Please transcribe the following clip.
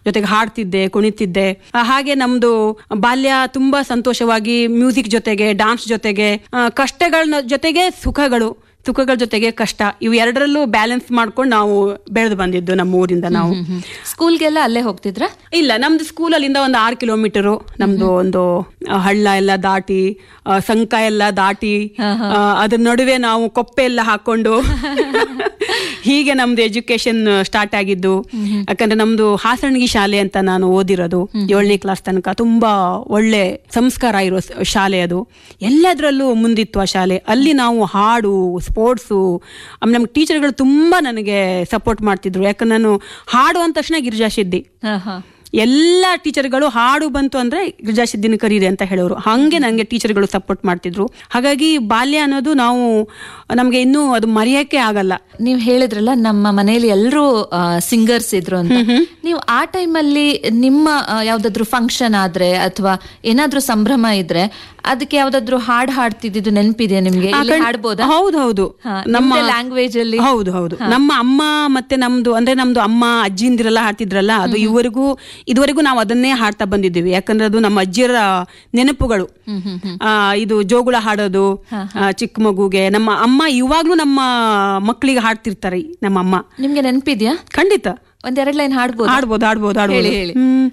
ಜೊತೆಗೆ ಹಾಡ್ತಿದ್ದೆ ಕುಣಿತಿದ್ದೆ ಆ, ಹಾಗೆ ನಮ್ದು ಬಾಲ್ಯ ತುಂಬಾ ಸಂತೋಷವಾಗಿ ಮ್ಯೂಸಿಕ್ ಜೊತೆಗೆ ಡಾನ್ಸ್ ಜೊತೆಗೆ ಆ, ಕಷ್ಟಗಳ ಜೊತೆಗೆ ಸುಖಗಳು ಸುಖಗಳ ಜೊತೆಗೆ ಕಷ್ಟ ಇವು ಎರಡರಲ್ಲೂ ಬ್ಯಾಲೆನ್ಸ್ ಮಾಡ್ಕೊಂಡು ನಾವು ಬೆಳೆದು ಬಂದಿದ್ದು ನಮ್ಮ ಊರಿಂದ ನಾವು ಸ್ಕೂಲ್ಗೆಲ್ಲ ಅಲ್ಲೇ ಹೋಗ್ತಿದ್ರ ಇಲ್ಲ ನಮ್ದು ಸ್ಕೂಲಲ್ಲಿಂದ ಒಂದು ಆರು ಕಿಲೋಮೀಟರು ನಮ್ದು ಒಂದು ಆ, ಹಳ್ಳ ಎಲ್ಲ ದಾಟಿ ಆ, ಸಂಕ ಎಲ್ಲ ದಾಟಿ ಆ, ಅದ್ರ ನಡುವೆ ನಾವು ಕೊಪ್ಪೆ ಎಲ್ಲ ಹಾಕೊಂಡು ಹೀಗೆ ನಮ್ದು ಎಜುಕೇಶನ್ ಸ್ಟಾರ್ಟ್ ಆಗಿದ್ದು ಯಾಕಂದ್ರೆ ನಮ್ದು ಹಾಸಣಗಿ ಶಾಲೆ ಅಂತ ನಾನು ಓದಿರೋದು ಏಳನೇ ಕ್ಲಾಸ್ ತನಕ ತುಂಬಾ ಒಳ್ಳೆ ಸಂಸ್ಕಾರ ಇರೋ ಸ- ಶಾಲೆ ಅದು ಎಲ್ಲದರಲ್ಲೂ ಮುಂದಿತ್ತು ಆ ಶಾಲೆ ಅಲ್ಲಿ ನಾವು ಹಾಡು ಸ್ಪೋರ್ಟ್ಸು ಆಮೇಲೆ ನಮ್ಮ ಟೀಚರ್ಗಳು ತುಂಬಾ ನನಗೆ ಸಪೋರ್ಟ್ ಮಾಡ್ತಿದ್ರು ಯಾಕಂದ್ರೆ ನಾನು ಹಾಡು ಅಂದ ತಕ್ಷಣ ಗಿರಿಜಾ ಸಿದ್ದಿ ಎಲ್ಲ ಟೀಚರ್ಗಳು ಹಾಡು ಬಂತು ಅಂದ್ರೆ ಗಿರಿಜಾ ಸಿದ್ದಿನ ಕರೀರಿ ಅಂತ ಹೇಳೋರು ಹಂಗೆ ನನಗೆ ಟೀಚರ್ಗಳು ಸಪೋರ್ಟ್ ಮಾಡ್ತಿದ್ರು ಹಾಗಾಗಿ ಬಾಲ್ಯ ಅನ್ನೋದು ನಾವು ನಮ್ಗೆ ಇನ್ನೂ ಅದು ಮರೆಯಕ್ಕೆ ಆಗಲ್ಲ ನೀವ್ ಹೇಳಿದ್ರಲ್ಲ ನಮ್ಮ ಮನೆಯಲ್ಲಿ ಎಲ್ಲರೂ ಸಿಂಗರ್ಸ್ ಇದ್ರು ಅಂತ ನೀವು ಆ ಟೈಮಲ್ಲಿ ನಿಮ್ಮ ಆ, ಯಾವ್ದಾದ್ರು ಫಂಕ್ಷನ್ ಆದ್ರೆ ಅಥವಾ ಏನಾದ್ರೂ ಸಂಭ್ರಮ ಇದ್ರೆ ಅದಕ್ಕೆ ಯಾವ್ದಾದ್ರು ಹಾಡ್ ಹಾಡ್ತಿದ್ದು ನೆನಪಿದೆಯಾ ನಿಮ್ಗೆ ಆ, ಇಲ್ಲಿ ಖಂಡ್- ಹಾಡ್ಬೋದಾ ಹೌದು ಹೌದು ಹಾ, ನಮ್ಮ ನಿಮ್ದೇ language ಅಲ್ಲಿ? ಹೌದು ಹೌದು ನಮ್ಮ ಅಮ್ಮ ಮತ್ತೆ ನಮ್ದು ಅಂದ್ರೆ ನಮ್ದು ಅಮ್ಮ ಅಜ್ಜಿಂದಿರೆಲ್ಲ ಹಾಡ್ತಿದ್ರಲ್ಲ ಅದು ಇವರೆಗೂ ಇದುವರೆಗೂ ನಾವು ಅದನ್ನೇ ಹಾಡ್ತಾ ಬಂದಿದ್ದೀವಿ ಯಾಕಂದ್ರೆ ಅದು ನಮ್ಮ ಅಜ್ಜಿಯರ ನೆನಪುಗಳು ಆ, ಇದು ಜೋಗುಳ ಹಾಡೋದು ಆ, ಚಿಕ್ಕ ಮಗುಗೆ ನಮ್ಮ ಅಮ್ಮ ಇವಾಗ್ಲೂ ನಮ್ಮ ಮಕ್ಕಳಿಗೆ ಹಾಡ್ತಿರ್ತಾರೆ ನಮ್ಮ ಅಮ್ಮ ನಿಮ್ಗೆ ನೆನಪಿದ್ಯಾ ಖಂಡಿತ ಒಂದೆರಡ್ ಲೈನ್ ಹಾಡ್ಬೋದು ಆಡ್ಬೋದು ಆಡ್ಬೋದು ಆಡ್ಬೋದು ಹೇಳಿ, ಹೇಳಿ. ಹ್ಮ್